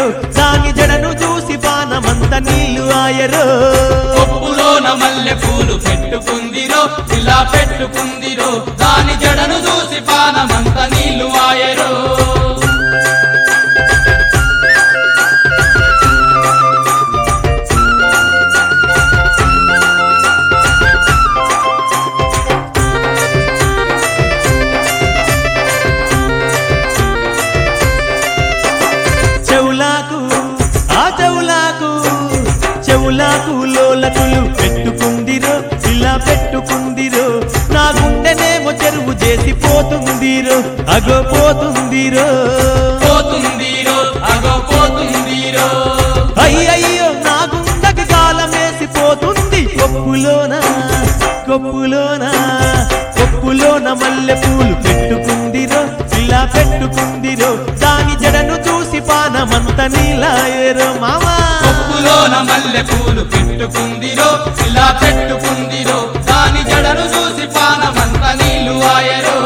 దాని జడను చూసి పానమంత నీళ్లు ఆయరో కొప్పులోన మల్లె పూలు పెట్టుకుందిరో ఇలా పెట్టుకుందిరో దాని జడను చూసి పానమంత నీళ్లు ఆయరో చెవులాకు ఆ చెవులాకు చెవులాకు లోలకులు పెట్టుకుందిరో ఇలా పెట్టుకుందిరో నా గుండెనేమో చెరువు చేసి పోతుందిరో అగో పోతుందిరో పోతుందిరో అగో పోతుందిరో అయ్యయ్యో నా గుండెకి కాలమేసి పోతుంది కొప్పులోన కొప్పులోన కొప్పులోన మల్లె పూలు పెట్టుకుందిరో ఇలా పెట్టుకుందిరో దాని జడను చూసి పానమంత నీలాయరో మామా కొప్పులోన మల్లె పూలు పెట్టుకుందిరో ఇలా పెట్టుకుందిరో దాని జడను చూసి పానమంత నీళ్లు ఆయరో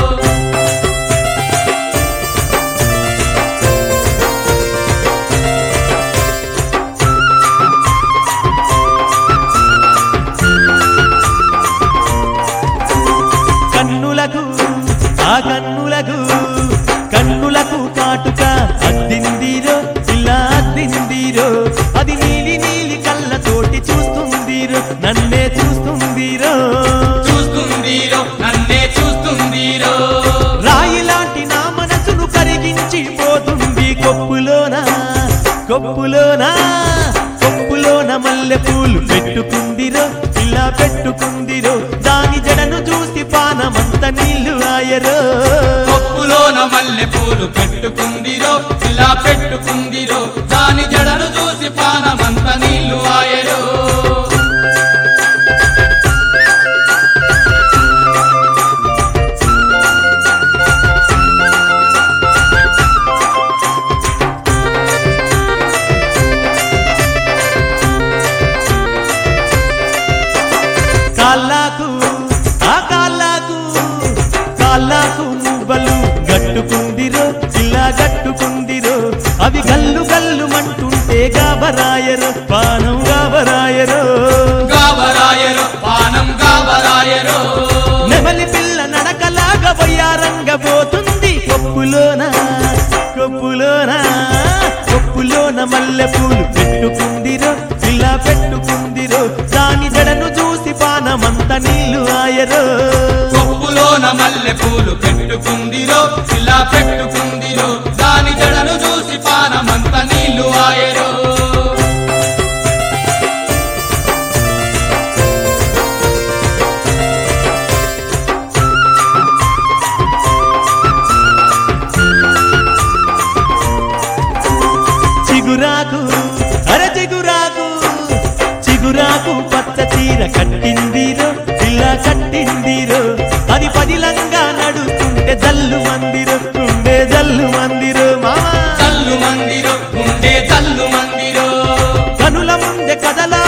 కన్నులకు ఆ కన్నులకు కన్నులకు కాటుక అద్దిందిరో ఇలా అద్దిందిరో అది నీలి నీలి కళ్ళతోటి చూస్తుందిరో నన్నే చూస్తుందిరో చూస్తుందిరో నన్నే చూస్తుందిరో రాయి లాంటి నా మనసును కరిగించి పోతుంది కొప్పులోన కొప్పులోన కొప్పులోన మల్లె పూలు పెట్టుకుందిరో ఇలా పెట్టుకుందిరో దాని జడను చూసి పానమంత నీళ్లు ఆయరో కొప్పులోన మల్లె పూలు పెట్టుకుందిరో ఇలా పెట్టుకుందిరో దాని జడను చూసి పానమంత నీళ్లు ఆయరో కాళ్ళకు ఆ కాళ్ళకు కాళ్ళకు మువ్వలు గట్టుకుందిరో ఇలా గట్టుకుందిరో అవి గల్లు గల్లు మంటుంటే గాబరాయరో పానం గాబరాయరో గావరాయరో పానం గావరాయరో నెమలి పిల్ల నడకలాగా పోతుంది కొప్పులోన కొప్పులోన కొప్పులోన మల్లె పూలు పెట్టుకుందిరో ఇలా పెట్టుకుందిరో దాని జడను చూసి పానమంత నీళ్లు ఆయరో కొప్పులోన మల్లె పూలు పెట్టుకుందిరో ఇలా పెట్టుకుందిరో దాని జడను చూసి పానమంత నీళ్లు ఆయరో చిగురాకు అర చిగురాకు చిగురాకు పచ్చ చీర కట్టిందిరో ఇలా కట్టిందిరో అది పదిలంగా నడుస్తుంటే జల్లు మందిరో ఉండే జల్లు మందిరో మామా చల్లు మందిరో ఉండే చల్లు మందిరో కనుల ముందే కదలా